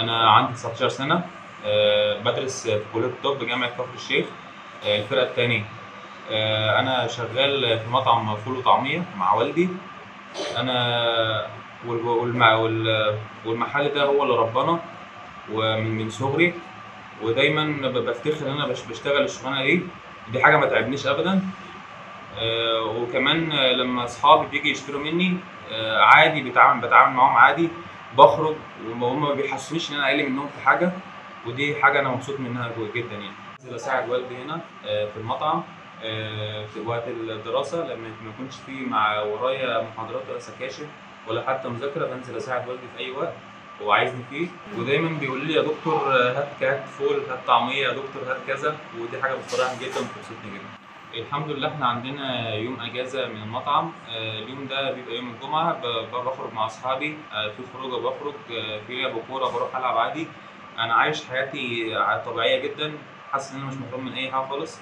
انا عندي 19 سنه آه، بدرس في كليه الطب جامعه كفر الشيخ آه، الفرقه الثانيه انا شغال في مطعم فول وطعميه مع والدي انا وال- والمع- وال- والمحل ده هو اللي ربنا ومن من صغري ودايما ب- بفتخر ان انا بش- بشتغل الشغلانه دي دي حاجه ما تعبنيش ابدا آه، وكمان آه، لما اصحابي بيجي يشتروا مني آه، عادي بتعامل بتعامل معاهم عادي بخرج وهم ما بيحسونيش ان انا اقل منهم في حاجه ودي حاجه انا مبسوط منها جدا يعني بنزل اساعد والدي هنا آه، في المطعم آه، في وقت الدراسه لما ما يكونش في مع ورايا محاضرات ولا سكاشن ولا حتى مذاكره بنزل اساعد والدي في اي وقت هو عايزني فيه ودايما بيقول لي يا دكتور آه، هات هات فول هات طعميه يا دكتور هات كذا ودي حاجه بتفرحني جدا وبتبسطني جدا الحمد لله احنا عندنا يوم اجازه من المطعم آه، اليوم ده بيبقى يوم الجمعه ب- ب- بخرج مع اصحابي آه، في خروجه بخرج آه، في لعب كوره بروح العب عادي انا عايش حياتي ع- طبيعيه جدا حاسس ان انا مش محروم من اي حاجه خالص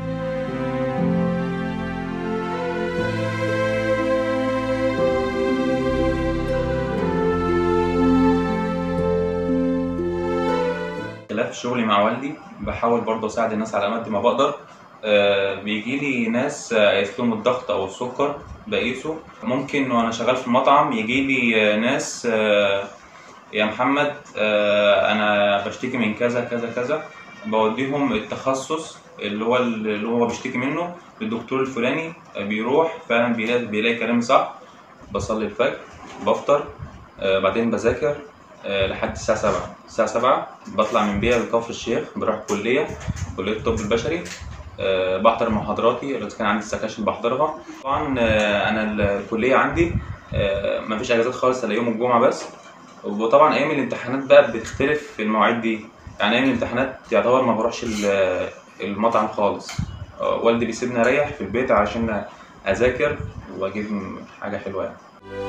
خلاف شغلي مع والدي بحاول برضه اساعد الناس على قد ما بقدر آه، بيجي لي ناس آه، قايس لهم الضغط او السكر بقيسه ممكن وانا شغال في المطعم يجي لي آه، ناس آه، يا محمد آه، انا بشتكي من كذا كذا كذا بوديهم التخصص اللي هو اللي هو بيشتكي منه للدكتور الفلاني آه، بيروح فعلا بيلاقي, بيلاقي كلامي صح بصلي الفجر بفطر آه، بعدين بذاكر آه، لحد الساعة 7 الساعة 7 بطلع من بيها لكفر الشيخ بروح الكلية كلية الطب البشري آه، بحضر محاضراتي اللي كان عندي سكاشن بحضرها طبعا آه، انا الكلية عندي آه، مفيش اجازات خالص الا يوم الجمعة بس وطبعا ايام الامتحانات بقى بتختلف في المواعيد دي يعني ايام الامتحانات يعتبر ما بروحش ال- المطعم خالص آه، والدي بيسيبني اريح في البيت عشان اذاكر واجيب حاجة حلوة يعني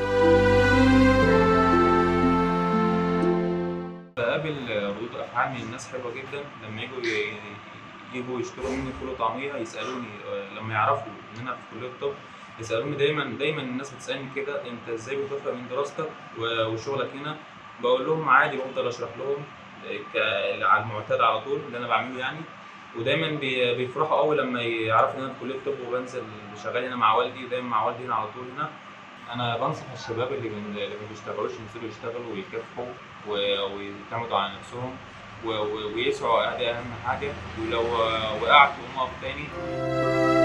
بقابل ردود افعال من الناس حلوه جدا لما يجوا ي- يجوا يشتروا مني فول وطعميه يسالوني آه، لما يعرفوا ان انا في كليه الطب يسالوني دايما دايما الناس بتسالني كده انت ازاي بتوفق من دراستك و- وشغلك هنا بقول لهم عادي بفضل اشرح لهم آه، ك- على المعتاد على طول اللي انا بعمله يعني ودايما بي- بيفرحوا قوي لما يعرفوا ان انا في كليه الطب وبنزل شغال هنا مع والدي ودايما مع والدي هنا على طول هنا انا بنصح الشباب اللي من- اللي ما بيشتغلوش ينزلوا يشتغلوا ويكافحوا و- ويعتمدوا على نفسهم و- و- ويسعوا ادي اهم حاجه ولو وقعت وقوم اقف تاني